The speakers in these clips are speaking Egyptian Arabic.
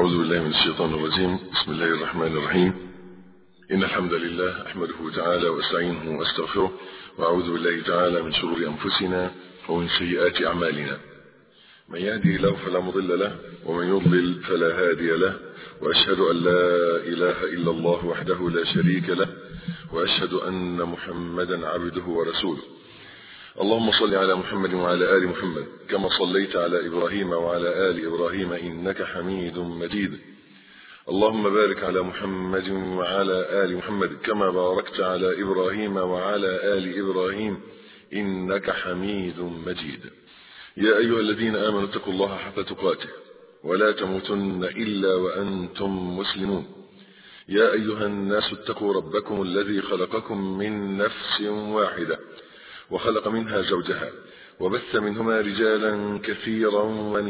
أعوذ بالله من الشيطان الرجيم بسم الله الرحمن الرحيم إن الحمد لله أحمده تعالى واستعينه واستغفره وأعوذ بالله تعالى من شرور أنفسنا ومن سيئات أعمالنا من يهدي الله فلا مضل له ومن يضلل فلا هادي له وأشهد أن لا إله إلا الله وحده لا شريك له وأشهد أن محمدا عبده ورسوله اللهم صل على محمد وعلى آل محمد كما صليت على إبراهيم وعلى آل إبراهيم إنك حميد مجيد اللهم بارك على محمد وعلى آل محمد كما باركت على إبراهيم وعلى آل إبراهيم إنك حميد مجيد يا أيها الذين آمنوا اتقوا الله حق تقاته ولا تموتن إلا وأنتم مسلمون يا أيها الناس اتقوا ربكم الذي خلقكم من نفس واحدة وخلق منها زوجها وبث منهما رجالا كثيرا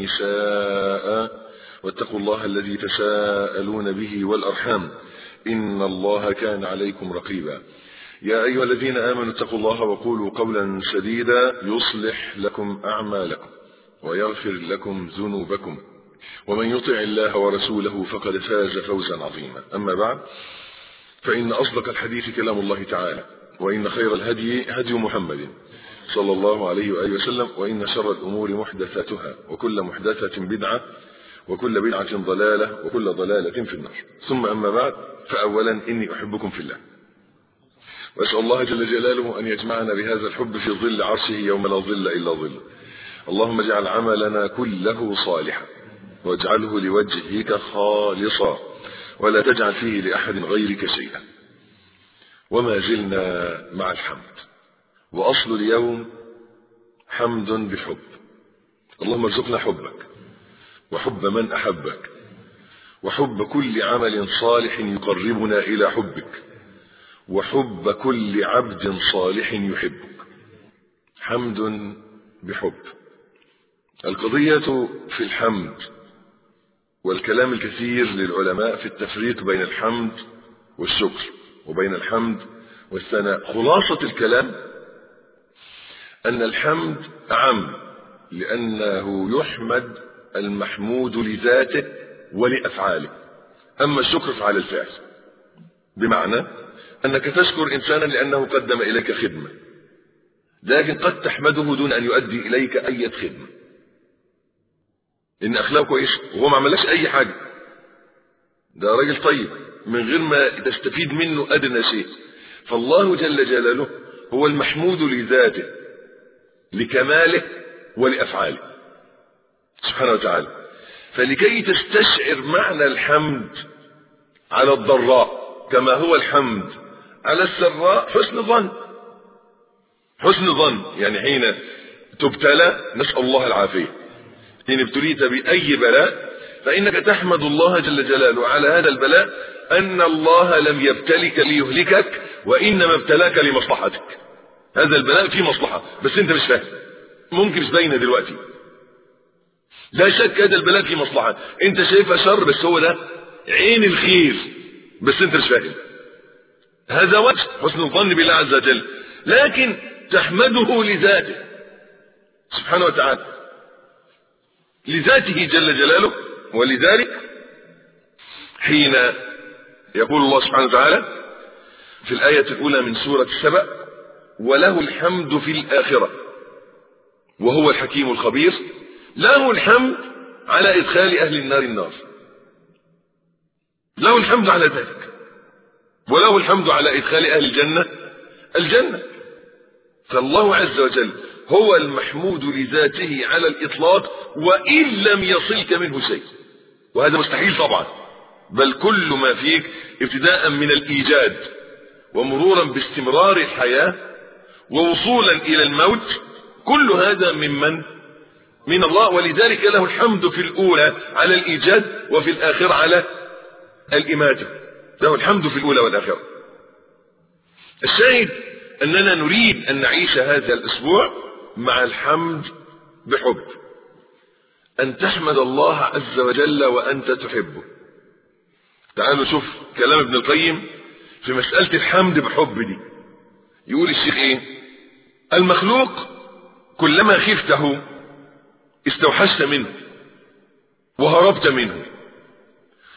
ونساء واتقوا الله الذي تساءلون به والأرحام إن الله كان عليكم رقيبا يا أيها الذين آمنوا اتقوا الله وقولوا قولا سديدا يصلح لكم أعمالكم ويغفر لكم ذنوبكم ومن يطع الله ورسوله فقد فاز فوزا عظيما أما بعد فإن أصدق الحديث كلام الله تعالى وإن خير الهدي هدي محمد صلى الله عليه وآله وسلم وإن شر الأمور محدثاتها وكل محدثة بدعة وكل بدعة ضلالة وكل ضلالة في النار ثم أما بعد فأولا إني أحبكم في الله وأسأل الله جل جلاله أن يجمعنا بهذا الحب في ظل عرشه يوم لا ظل إلا ظل اللهم اجعل عملنا كله صالحا واجعله لوجهك خالصا ولا تجعل فيه لأحد غيرك شيئا وما زلنا مع الحمد وأصل اليوم حمد بحب اللهم ارزقنا حبك وحب من أحبك وحب كل عمل صالح يقربنا إلى حبك وحب كل عبد صالح يحبك حمد بحب القضية في الحمد والكلام الكثير للعلماء في التفريق بين الحمد والشكر وبين الحمد والثناء خلاصة الكلام أن الحمد أعم لأنه يحمد المحمود لذاته ولأفعاله أما الشكر فعلى الفعل بمعنى أنك تشكر إنسانا لأنه قدم إليك خدمة لكن قد تحمده دون أن يؤدي إليك أي خدمة إن أخلاقه كويس وهو ما عملكش أي حاجة ده راجل طيب من غير ما تستفيد منه أدنى شيء فالله جل جلاله هو المحمود لذاته لكماله ولأفعاله سبحانه وتعالى فلكي تستشعر معنى الحمد على الضراء كما هو الحمد على السراء حسن ظن حسن ظن يعني حين تبتلى نسأل الله العافية إن ابتليت بأي بلاء فإنك تحمد الله جل جلاله على هذا البلاء أن الله لم يبتلك ليهلكك وإنما ابتلاك لمصلحتك هذا البلاء فيه مصلحة بس أنت مش فاهم ممكن مش باينه دلوقتي لا شك هذا البلاء فيه مصلحة أنت شايفها شر بس هو ده عين الخير بس أنت مش فاهم هذا وجه حسن الظن بالله عز وجل لكن تحمده لذاته سبحانه وتعالى لذاته جل جلاله ولذلك حين يقول الله سبحانه وتعالى في الآية الأولى من سورة سبأ وله الحمد في الآخرة وهو الحكيم الخبير له الحمد على إدخال أهل النار النار له الحمد على ذلك وله الحمد على إدخال أهل الجنة الجنة فالله عز وجل هو المحمود لذاته على الإطلاق وإن لم يصلك منه شيء وهذا مستحيل طبعا بل كل ما فيك ابتداء من الإيجاد ومرورا باستمرار الحياة ووصولا إلى الموت كل هذا ممن من الله ولذلك له الحمد في الأولى على الإيجاد وفي الآخرة على الإماتة له الحمد في الأولى والآخرة الشاهد أننا نريد أن نعيش هذا الأسبوع مع الحمد بحب أن تحمد الله عز وجل وأنت تحبه تعالوا شوف كلام ابن القيم في مسألة الحمد بحب دي يقول الشيخ ايه المخلوق كلما خفته استوحشت منه وهربت منه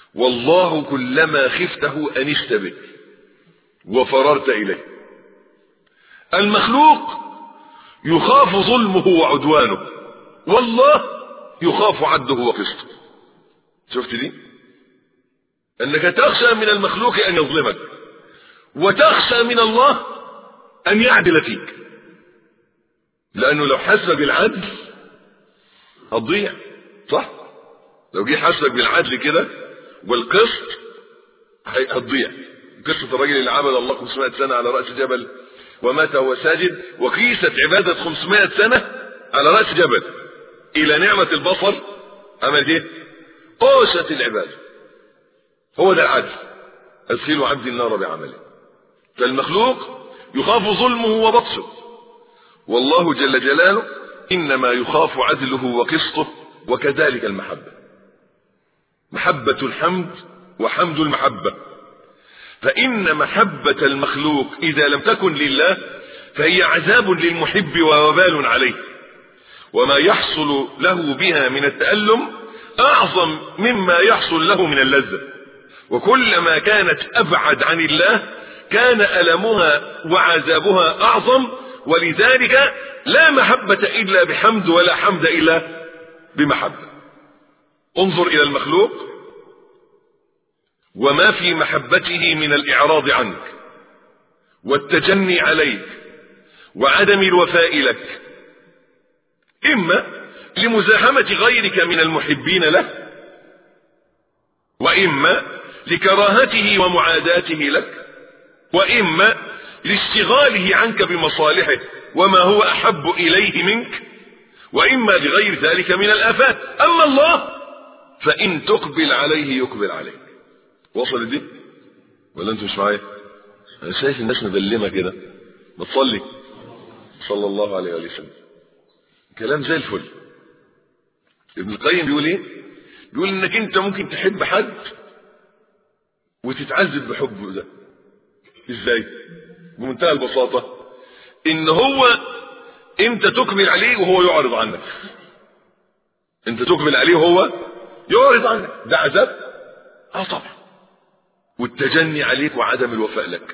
والله كلما خفته أنست به وفررت إليه المخلوق يخاف ظلمه وعدوانه والله يخاف عده وقسطه شفت دي انك تخشى من المخلوق ان يظلمك وتخشى من الله ان يعدل فيك لانه لو حسبك بالعدل هتضيع صح لو جه حسبك بالعدل كده والقسط هتضيع قصة الرجل اللي عبد الله 500 سنة على رأس جبل ومات وهو ساجد وقيست عبادة 500 سنة على رأس جبل إلى نعمة البصر عمل ايه؟ قوست العبادة هو ده العدل أدخلوا عبدي النار بعمله فالمخلوق يخاف ظلمه وبطشه والله جل جلاله إنما يخاف عدله وقسطه وكذلك المحبة محبة الحمد وحمد المحبة فإن محبة المخلوق إذا لم تكن لله فهي عذاب للمحب ووبال عليه وما يحصل له بها من التألم أعظم مما يحصل له من اللذة وكلما كانت أبعد عن الله كان ألمها وعذابها أعظم ولذلك لا محبة إلا بحمد ولا حمد إلا بمحبة انظر إلى المخلوق وما في محبته من الإعراض عنك والتجني عليك وعدم الوفاء لك إما لمزاحمة غيرك من المحبين له وإما لكراهته ومعاداته لك وإما لاشتغاله عنك بمصالحه وما هو أحب إليه منك وإما لغير ذلك من الآفات أما الله فإن تقبل عليه يقبل عليك وصل دي ولا انتوا مش معايا انا شايف الناس مبلمه كده ما تصلي صلى الله عليه وسلم كلام زي الفل ابن القيم بيقول ايه بيقول انك انت ممكن تحب حد وتتعذب بحبه ده ازاي بمنتهى البساطه ان هو انت تقبل عليه وهو يعرض عنك انت تقبل عليه وهو يعرض عنك ده عذاب اه طبعا والتجني عليك وعدم الوفاء لك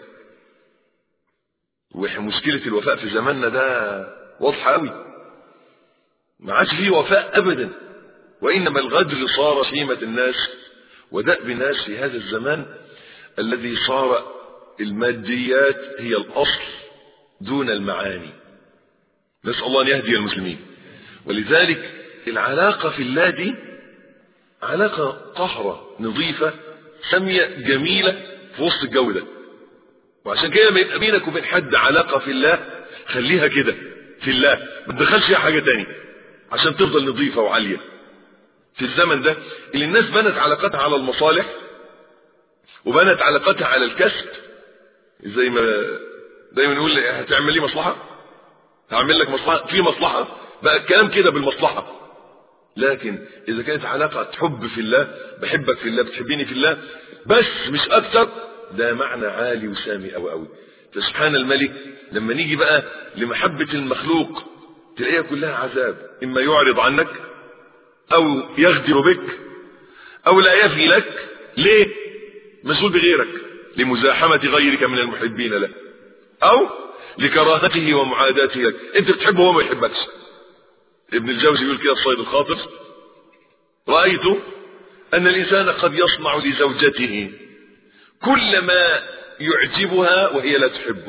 ومشكلة الوفاء في زماننا ده واضحة قوي ما عادش فيه وفاء ابدا وانما الغدر صار شيمة الناس ودأب الناس في هذا الزمان الذي صار الماديات هي الاصل دون المعاني نسأل الله ان يهدي المسلمين ولذلك العلاقة في الله دي علاقة طهرة نظيفة سامية جميلة في وسط الجو ده وعشان كده لما يبقى بينك وبين حد علاقة في الله خليها كده في الله ما تدخلش فيها حاجة تانية عشان تفضل نظيفة وعالية في الزمن ده اللي الناس بنت علاقتها على المصالح وبنت علاقتها على الكسب زي ما دايما نقول هتعمل لي مصلحة هعمل لك مصلحة في مصلحة بقى الكلام كده بالمصلحة لكن اذا كانت علاقة حب في الله بحبك في الله بتحبيني في الله بس مش اكتر ده معنى عالي وسامي قوي قوي فسبحان الملك لما نيجي بقى لمحبة المخلوق تلاقيها كلها عذاب اما يعرض عنك او يغدر بك او لا يفي لك ليه مسؤول بغيرك لمزاحمة غيرك من المحبين له او لكراهته ومعاداته لك انت بتحبه وهو ما يحبكش ابن الجوزي يقول كده الصيد الخاطر رأيت أن الإنسان قد يصنع لزوجته كل ما يعجبها وهي لا تحبه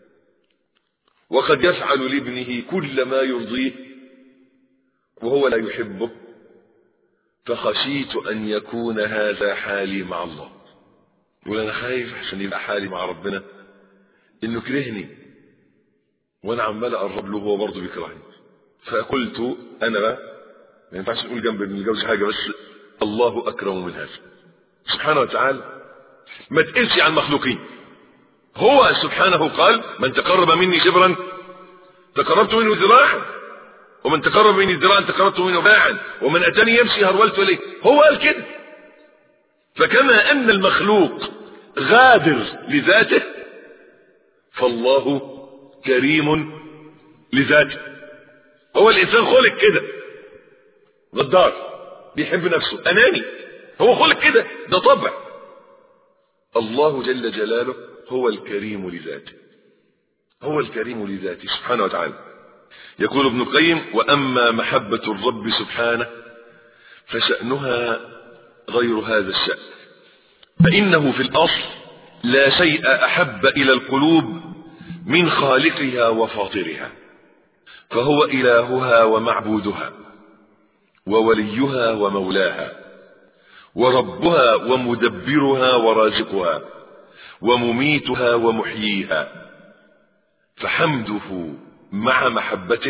وقد يفعل لابنه كل ما يرضيه وهو لا يحبه فخشيت أن يكون هذا حالي مع الله يقول أنا خايف عشان يبقى حالي مع ربنا إنه كرهني وأنا عمال أقرب له وهو برضه بيكرهني فقلت انا بقى ما ينفعش نقول جنب ابن الجوزي حاجه بس الله اكرم من هذا سبحانه وتعالى ما تقلش عن المخلوقين هو سبحانه قال من تقرب مني شبرا تقربت منه ذراعا ومن تقرب مني ذراعا تقربت منه باعا ومن اتاني يمشي هرولت اليه هو قال كده فكما ان المخلوق غادر لذاته فالله كريم لذاته هو الانسان خلق كده غدار بيحب نفسه اناني هو خلق كده ده طبع الله جل جلاله هو الكريم لذاته هو الكريم لذاته سبحانه وتعالى يقول ابن القيم وأما محبة الرب سبحانه فشأنها غير هذا الشأن فإنه في الأصل لا شيء أحب إلى القلوب من خالقها وفاطرها فهو إلهها ومعبودها ووليها ومولاها وربها ومدبرها ورازقها ومميتها ومحييها فحمده مع محبته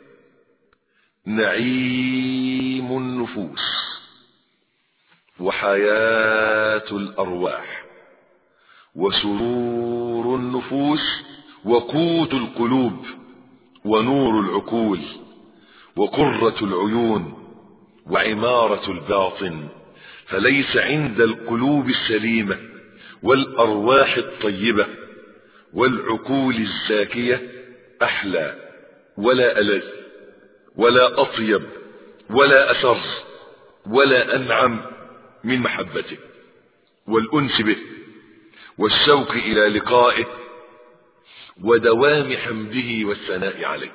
نعيم النفوس وحياة الأرواح وسرور النفوس وقوت القلوب ونور العقول وقرة العيون وعمارة الباطن فليس عند القلوب السليمة والأرواح الطيبة والعقول الزاكية أحلى ولا ألذ ولا أطيب ولا أسر ولا أنعم من محبته والأنس به والشوق إلى لقائه ودوام حمده والثناء عليه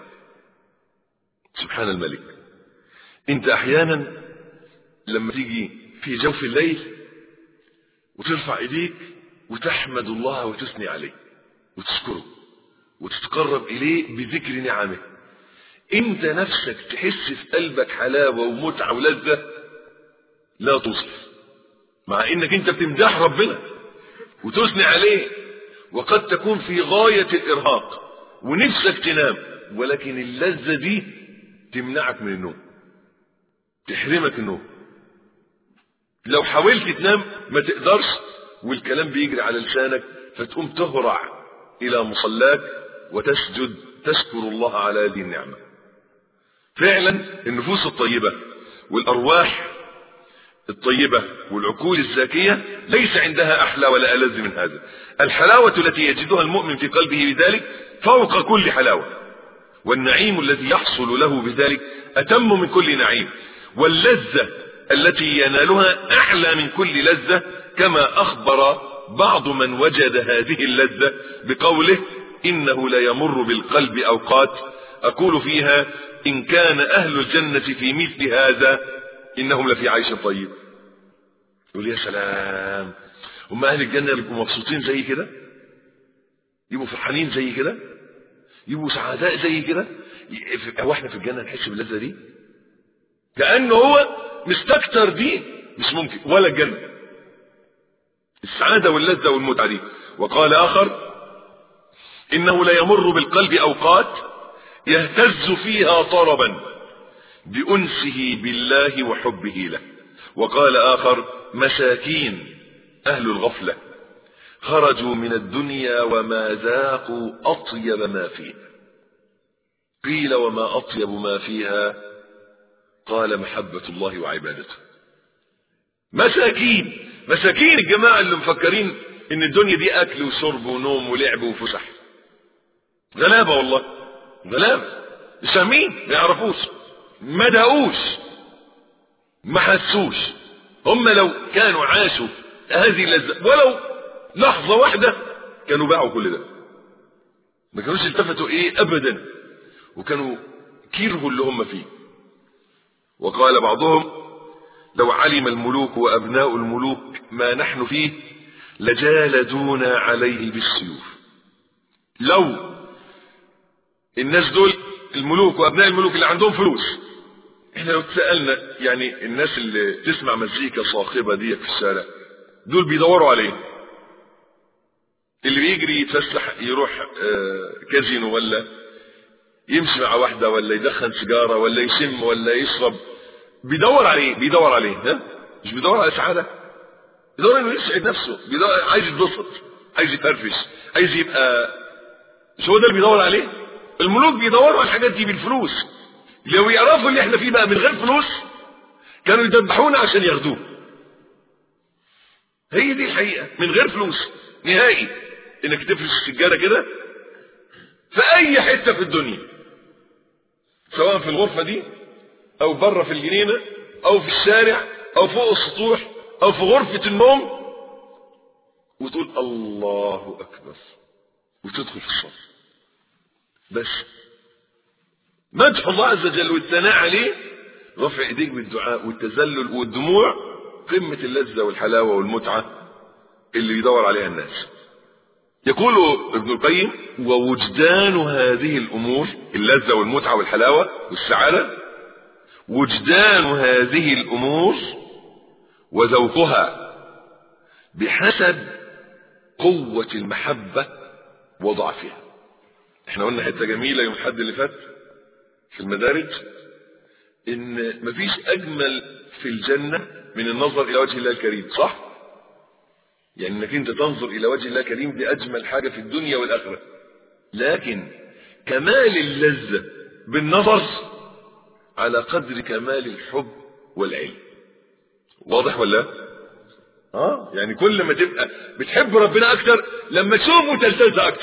سبحان الملك انت احيانا لما تيجي في جوف الليل وترفع ايديك وتحمد الله وتثني عليه وتشكره وتتقرب اليه بذكر نعمه انت نفسك تحس في قلبك حلاوة ومتعة ولذة لا توصف مع انك انت بتمدح ربنا وتثني عليه وقد تكون في غاية الارهاق ونفسك تنام ولكن اللذة دي تمنعك من النوم تحرمك النوم لو حاولت تنام ما تقدرش والكلام بيجري على لسانك فتقوم تهرع الى مصلاك وتسجد تشكر الله على هذه النعمة فعلا النفوس الطيبة والارواح الطيبة والعقول الزاكية ليس عندها احلى ولا ألذ من هذا الحلاوة التي يجدها المؤمن في قلبه بذلك فوق كل حلاوة والنعيم الذي يحصل له بذلك اتم من كل نعيم واللذة التي ينالها اعلى من كل لذة كما اخبر بعض من وجد هذه اللذة بقوله انه لا يمر بالقلب اوقات اقول فيها ان كان اهل الجنة في مثل هذا انهم لفي عيش طيب يقول يا سلام هم اهل الجنة يبقوا مبسوطين زي كده يبقوا فرحانين زي كده يبقوا سعداء زي كده هو احنا في الجنة نحس باللذة دي كأنه هو مستكتر دي مش ممكن ولا الجنة السعادة واللذة والمتعة دي وقال آخر إنه لا يمر بالقلب أوقات يهتز فيها طربا بأنسه بالله وحبه له وقال آخر مساكين أهل الغفلة خرجوا من الدنيا وما ذاقوا أطيب ما فيها قيل وما أطيب ما فيها قال محبة الله وعبادته مساكين مساكين الجماعة اللي مفكرين ان الدنيا دي اكل وشرب ونوم ولعب وفسح غلابة والله غلابة مش فاهمين ما يعرفوش ما دقوش ما حسوش هم لو كانوا عاشوا هذه اللذة ولو لحظة واحدة كانوا باعوا كل ده ما كانوش التفتوا ايه ابدا وكانوا كيرهوا اللي هم فيه وقال بعضهم لو علم الملوك وابناء الملوك ما نحن فيه لجالدونا عليه بالسيوف لو الناس دول الملوك وابناء الملوك اللي عندهم فلوس احنا لو تسألنا يعني الناس اللي تسمع مزيكا صاخبة دي في الشارع دول بيدوروا عليه اللي بيجري يتفسح يروح كازينو ولا يمشي مع واحدة ولا يدخن سيجارة ولا يشم ولا يشرب بيدور عليه بيدور عليه ها مش بيدور على سعادة بيدور انه يسعد نفسه بيدور عايز يتبسط عايز يتفرفش عايز يبقى مش هو ده اللي بيدور عليه الملوك بيدوروا على الحاجات دي بالفلوس لو يعرفوا اللي احنا فيه بقى من غير فلوس كانوا يذبحونا عشان ياخدوه هي دي الحقيقة من غير فلوس نهائي انك تفرش السجارة كده في اي حتة في الدنيا سواء في الغرفة دي او بره في الجنينة او في الشارع او فوق السطوح او في غرفة النوم وتقول الله اكبر وتدخل في الصلاة بس مدح الله عز وجل والثناء عليه رفع ايديك بالدعاء والتذلل والدموع قمة اللذة والحلاوة والمتعة اللي يدور عليها الناس يقول ابن القيم ووجدان هذه الامور اللذة والمتعة والحلاوة والسعادة وجدان هذه الامور وذوقها بحسب قوة المحبة وضعفها احنا قلنا حته جميله يوم الحد اللي فات في المدارج ان مفيش اجمل في الجنه من النظر الى وجه الله الكريم صح يعني انك انت تنظر الى وجه الله الكريم دي اجمل حاجه في الدنيا والاخره لكن كمال اللذه بالنظر على قدر كمال الحب والعلم واضح ولا اه يعني كل ما تبقى بتحب ربنا اكتر لما تشوفه تلتز اكتر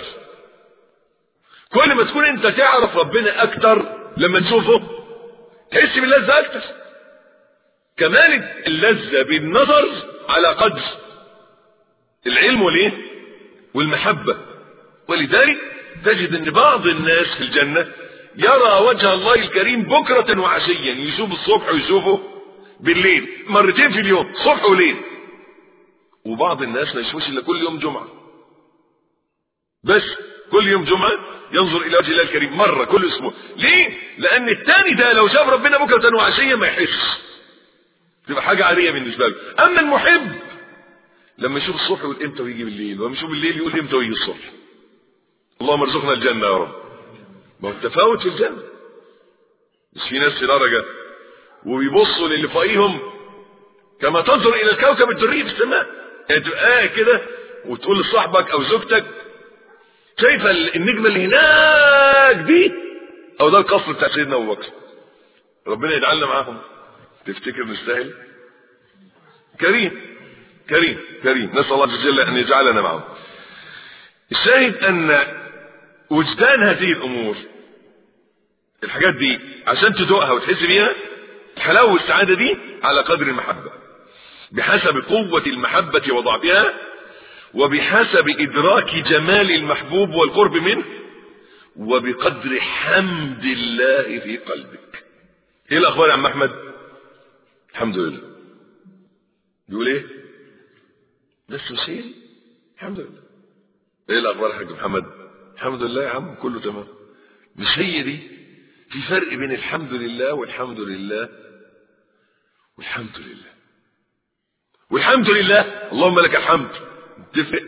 كل ما تكون انت تعرف ربنا اكتر لما تشوفه تحس باللذة اكتر كمال اللذة بالنظر على قدر العلم والايه والمحبة ولذلك تجد ان بعض الناس في الجنة يرى وجه الله الكريم بكرة وعشيا يشوف الصبح ويشوفه بالليل مرتين في اليوم صبح وليل وبعض الناس ما يشوفش الا كل يوم جمعة بس كل يوم جمعة ينظر الى وجه الله الكريم مرة كل اسبوع ليه لان التاني ده لو شاف ربنا بكرة وعشية ما يحسش تبقى حاجة عادية بالنسبة له اما المحب لما يشوف الصبح يقول امتى ويجي بالليل ولما يشوف الليل يقول امتى ويجي الصبح اللهم ارزقنا الجنة يا رب ما هو التفاوت في الجنة مش في ناس في درجة وبيبصوا للي فوقيهم كما تنظر الى الكوكب الدري في السماء يعني تبقى قاعد كده وتقول لصاحبك او زوجتك شايفه النجمه اللي هناك دي او ده القصر بتاع سيدنا ابو بكر ربنا يجعلنا معاهم تفتكر نستاهل كريم كريم كريم نسال الله عز وجل ان يجعلنا معهم الشاهد ان وجدان هذه الامور الحاجات دي عشان تدوقها وتحس بيها الحلاوه والسعاده دي على قدر المحبه بحسب قوه المحبه وضعفها وبحسب إدراك جمال المحبوب والقرب منه وبقدر حمد الله في قلبك ايه الاخبار يا عم احمد الحمد لله بيقول ايه بس مش هي الحمد لله ايه الاخبار يا حاج محمد الحمد لله يا عم كله تمام مش هي دي في فرق بين الحمد لله والحمد لله والحمد لله والحمد لله اللهم لك الحمد تفرق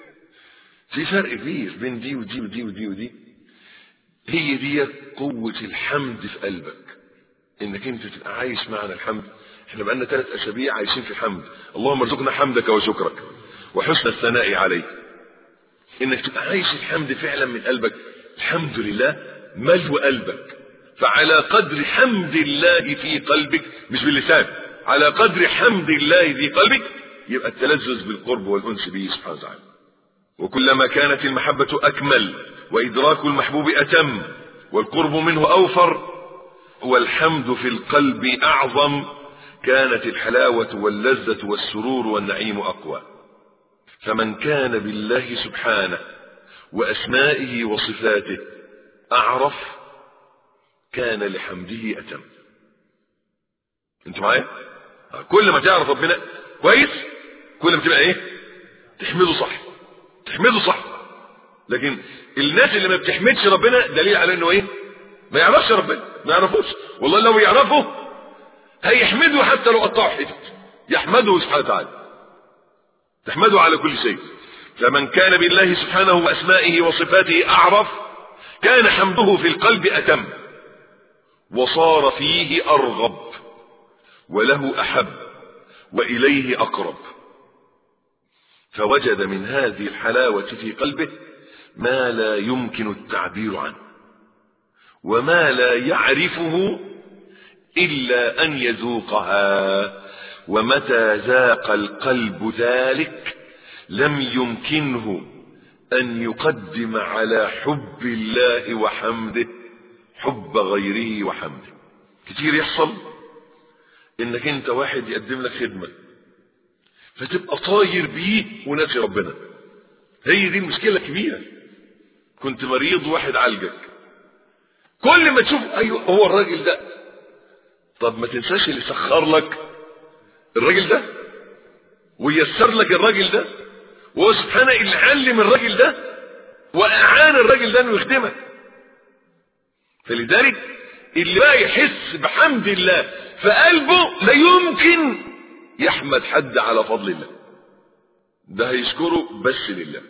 في فرق كبير بين دي ودي ودي ودي ودي هي دي قوة الحمد في قلبك انك انت تبقى عايش معنا الحمد احنا بقالنا ثلاث اسابيع عايشين في الحمد اللهم ارزقنا حمدك وشكرك وحسن الثناء عليك انك تبقى عايش الحمد فعلا من قلبك الحمد لله ملو قلبك فعلى قدر حمد الله في قلبك مش باللسان على قدر حمد الله في قلبك يبقى التلذذ بالقرب والانس به سبحانه وتعالى وكلما كانت المحبة اكمل وادراك المحبوب اتم والقرب منه اوفر والحمد في القلب اعظم كانت الحلاوة واللذة والسرور والنعيم اقوى فمن كان بالله سبحانه واسمائه وصفاته اعرف كان لحمده اتم انت معايا كل ما تعرف ربنا كويس كل ما تبقى ايه تحمده صح تحمده صح لكن الناس اللي ما بتحمدش ربنا دليل على انه ايه ما يعرفش ربنا ما يعرفوش والله لو يعرفه هيحمده حتى لو قطعه حتت يحمده سبحانه وتعالى تحمده على كل شيء فمن كان بالله سبحانه واسمائه وصفاته اعرف كان حمده في القلب اتم وصار فيه ارغب وله احب واليه اقرب فوجد من هذه الحلاوة في قلبه ما لا يمكن التعبير عنه وما لا يعرفه إلا أن يذوقها ومتى ذاق القلب ذلك لم يمكنه أن يقدم على حب الله وحمده حب غيره وحمده كتير يحصل انك انت واحد يقدم لك خدمة فتبقى طاير بيه وناسي ربنا هي دي المشكلة الكبيرة كنت مريض واحد عالجك كل ما تشوف ايوه هو الراجل ده طب ما تنساش اللي سخر لك الراجل ده ويسر لك الراجل ده وهو سبحانه اللي علم الراجل ده واعان الراجل ده انه يخدمك فلذلك اللي بقى يحس بحمد الله في قلبه لا يمكن يحمد حد على فضل الله ده هيشكره بس لله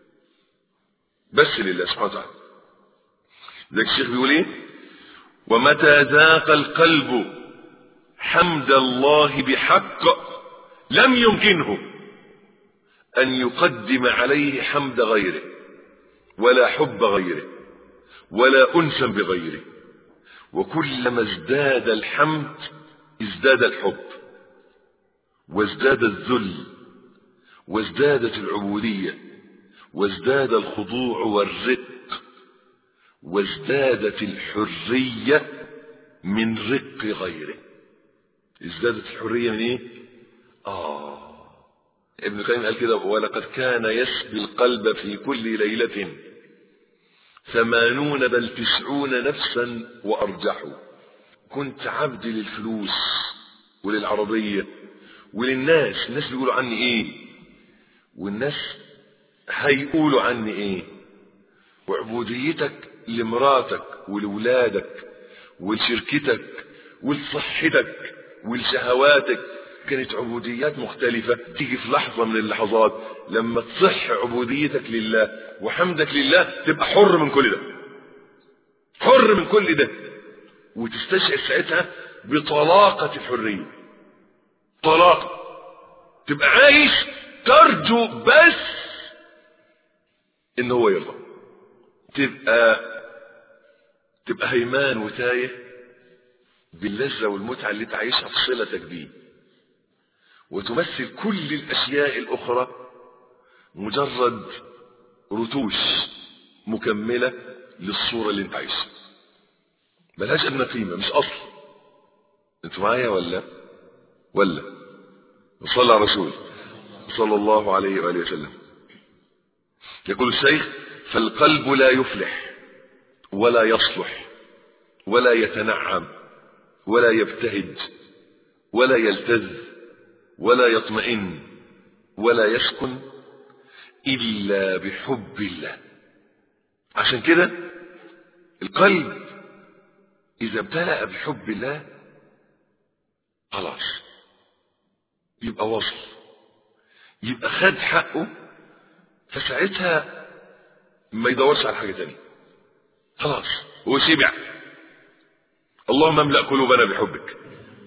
بس لله سبحانه وتعالى ذلك الشيخ بيقول ايه ومتى ذاق القلب حمد الله بحق لم يمكنه ان يقدم عليه حمد غيره ولا حب غيره ولا انسا بغيره وكلما ازداد الحمد ازداد الحب وازداد الذل وازدادت العبوديه وازداد الخضوع والرق وازدادت الحريه من رق غيره ازدادت الحريه من ايه اه ابن القيم قال كده ولقد كان يسبي القلب في كل ليله ثمانون بل تسعون نفسا وارجحوا كنت عبد للفلوس وللعربيه وللناس الناس بيقولوا عني ايه والناس هيقولوا عني ايه وعبوديتك لمراتك ولولادك ولشركتك ولصحتك ولشهواتك كانت عبوديات مختلفة تيجي في لحظة من اللحظات لما تصح عبوديتك لله وحمدك لله تبقى حر من كل ده حر من كل ده وتستشعر ساعتها بطلاقة الحرية طلاقة تبقى عايش ترجو بس ان هو يرضى تبقى تبقى هيمان وتايه باللذة والمتعة اللي تعيشها في صلتك بيه وتمثل كل الأشياء الأخرى مجرد رتوش مكملة للصورة اللي انت عايشها ملهاش أدنى قيمة مش أصل انتوا معايا ولا ولا وصلى على رسول صلى الله عليه وآله وسلم يقول الشيخ فالقلب لا يفلح ولا يصلح ولا يتنعم ولا يبتهج ولا يلتذ ولا يطمئن ولا يسكن إلا بحب الله عشان كده القلب إذا ابتلأ بحب الله خلاص يبقى وصل يبقى خد حقه فساعتها ما يدورش على حاجة تانية خلاص هو شبع اللهم املأ قلوبنا بحبك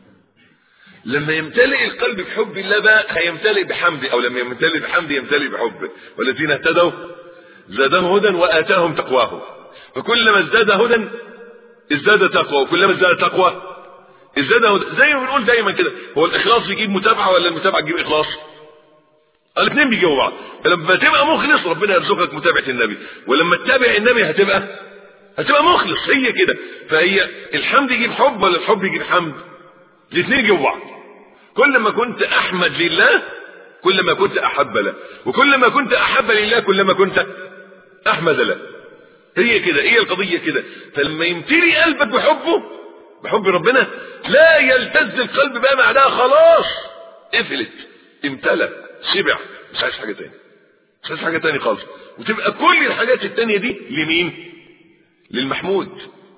لما يمتلئ القلب بحب الله بقى هيمتلئ بحمده او لما يمتلئ بحمده يمتلئ بحبه والذين اهتدوا زادهم هدى واتاهم تقواهم فكلما ازداد هدى ازداد تقوى وكلما ازداد تقوى ازداد هدى زي ما بنقول دايما كده هو الاخلاص يجيب متابعه ولا المتابعه تجيب اخلاص الاثنين بيجيبوا بعض فلما تبقى مخلص ربنا يرزقك متابعه النبي ولما تتابع النبي هتبقى هتبقى مخلص هي كده فهي الحمد يجيب حب ولا الحب يجيب حمد الاثنين يجيبوا بعض كل ما كنت احمد لله كل ما كنت احب له وكل ما كنت احب لله كل ما كنت احمد له هي كده هي القضيه كده فلما يمتلي قلبك بحبه بحب ربنا لا يلتز القلب بقى معناها خلاص قفلت امتلأ شبع مش عايز حاجه تاني مش عايز حاجه تاني خالص وتبقى كل الحاجات التانية دي لمين للمحمود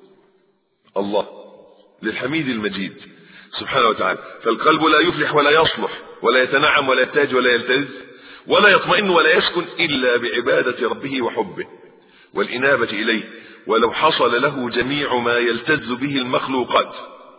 الله للحميد المجيد سبحانه وتعالى فالقلب لا يفلح ولا يصلح ولا يتنعم ولا يحتاج ولا يلتز ولا يطمئن ولا يسكن إلا بعبادة ربه وحبه والإنابة إليه ولو حصل له جميع ما يلتز به المخلوقات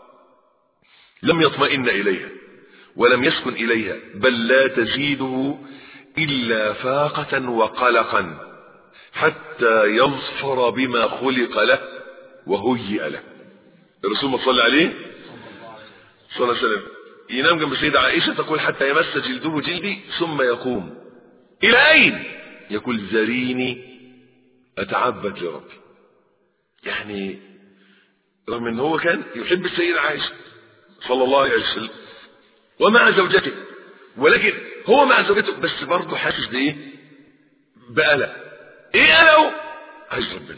لم يطمئن إليها ولم يسكن إليها بل لا تزيده إلا فاقة وقلقا حتى يظفر بما خلق له وهيئ له الرسول ما صلى عليه صلى الله عليه وسلم ينام جنب السيدة عائشة تقول حتى يمس جلده جلدي ثم يقوم إلى أين يقول ذريني أتعبد لربي يعني رغم ان هو كان يحب السيدة عائشة صلى الله عليه وسلم ومع زوجته ولكن هو مع زوجته بس برضه حاسس بايه بقلق ايه قلقه عايز ربنا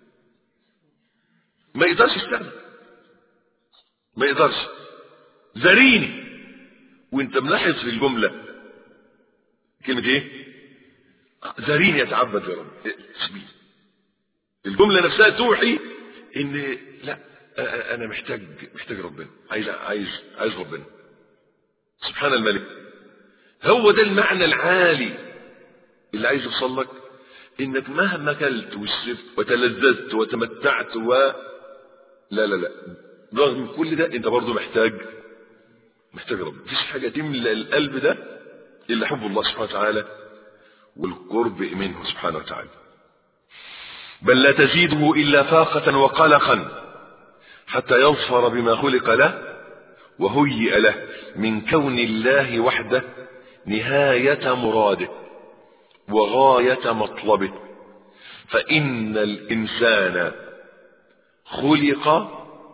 ما يقدرش يستغنى ما يقدرش ذريني وانت ملاحظ في الجملة كلمة ايه ذريني يتعبد يا رب اسمي الجملة نفسها توحي ان لا انا محتاج محتاج ربنا عايز عايز عايز ربنا سبحان الملك هو ده المعنى العالي اللي عايز يوصل لك انك مهما اكلت وشربت وتلذذت وتمتعت و لا لا لا رغم كل ده انت برضه محتاج محتاج رب مفيش حاجه تملى القلب ده الا حب الله سبحانه وتعالى والقرب منه سبحانه وتعالى بل لا تزيده الا فاقه وقلقا حتى يظفر بما خلق له وهيئ له من كون الله وحده نهايه مراده وغايه مطلبه فان الانسان خلق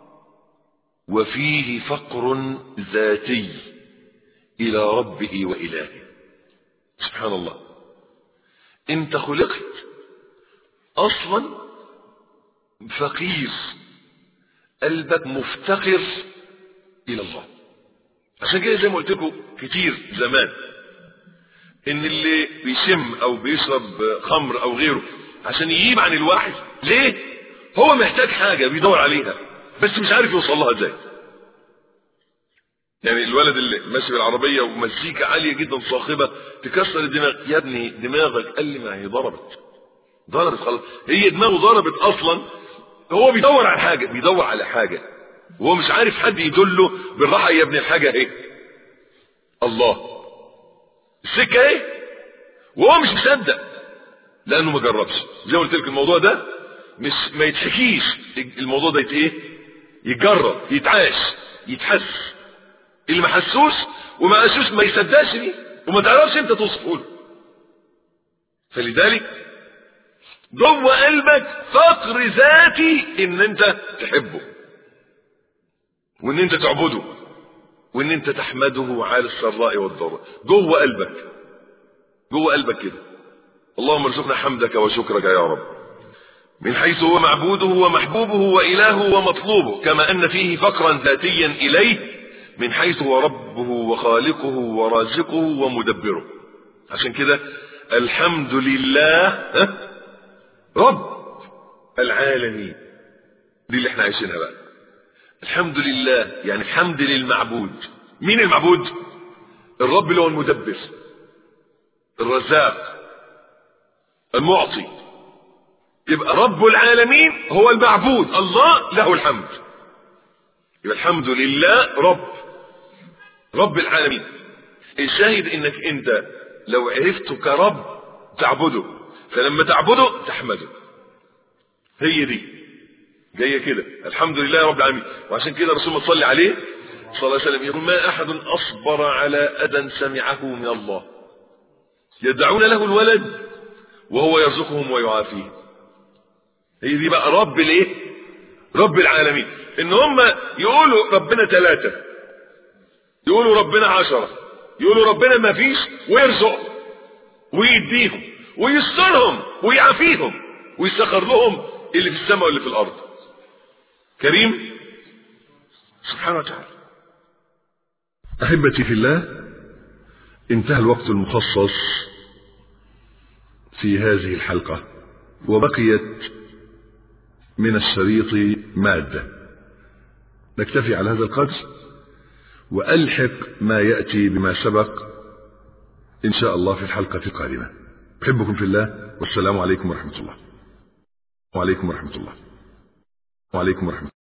وفيه فقر ذاتي الى ربه والهه سبحان الله انت خلقت اصلا فقير قلبك مفتقر الى الله عشان كده زي ما قلت لكم كتير زمان ان اللي بيشم او بيشرب خمر او غيره عشان يجيب عن الواحد ليه هو محتاج حاجة بيدور عليها بس مش عارف يوصل لها ازاي يعني الولد اللي ماشي بالعربية ومزيكا عالية جدا صاخبة تكسر الدماغ يا ابني دماغك قال لي ما هي ضربت ضربت خلاص هي دماغه ضربت اصلا هو بيدور على حاجة بيدور على حاجة وهو مش عارف حد يدله بالراحة يا ابني الحاجة ايه الله السكة ايه وهو مش مصدق لانه ما جربش زي ما قلت لك الموضوع ده مش ما يتحكيش الموضوع ده ايه يتجرب يتعاش يتحس اللي ما حسوش وما قاسوش ما يصدقش بيه وما تعرفش انت توصفه له فلذلك جوه قلبك فقر ذاتي ان انت تحبه وان انت تعبده وان انت تحمده على السراء والضراء جوه قلبك جوه قلبك كده اللهم ارزقنا حمدك وشكرك يا رب من حيث هو معبوده ومحبوبه وإلهه ومطلوبه كما أن فيه فقرا ذاتيا إليه من حيث هو ربه وخالقه ورازقه ومدبره عشان كده الحمد لله رب العالمين دي اللي احنا عايشينها بقى الحمد لله يعني الحمد للمعبود مين المعبود الرب اللي هو المدبر الرزاق المعطي يبقى رب العالمين هو المعبود الله له الحمد يبقى الحمد لله رب رب العالمين الشاهد انك انت لو عرفته كرب تعبده فلما تعبده تحمده هي دي جايه كده الحمد لله رب العالمين وعشان كده رسول الله صلى عليه صلى الله عليه وسلم يقول ما احد اصبر على اذى سمعه من الله يدعون له الولد وهو يرزقهم ويعافيهم هي دي بقى رب الايه رب العالمين ان هم يقولوا ربنا ثلاثة يقولوا ربنا عشرة يقولوا ربنا ما فيش ويرزق ويديهم ويسترهم ويعافيهم ويسخر لهم اللي في السماء واللي في الارض كريم سبحانه وتعالى احبتي في الله انتهى الوقت المخصص في هذه الحلقة وبقيت من الشريط مادة نكتفي على هذا القدر وألحق ما يأتي بما سبق إن شاء الله في الحلقة القادمة أحبكم في الله والسلام عليكم ورحمة الله وعليكم ورحمة الله وعليكم ورحمة الله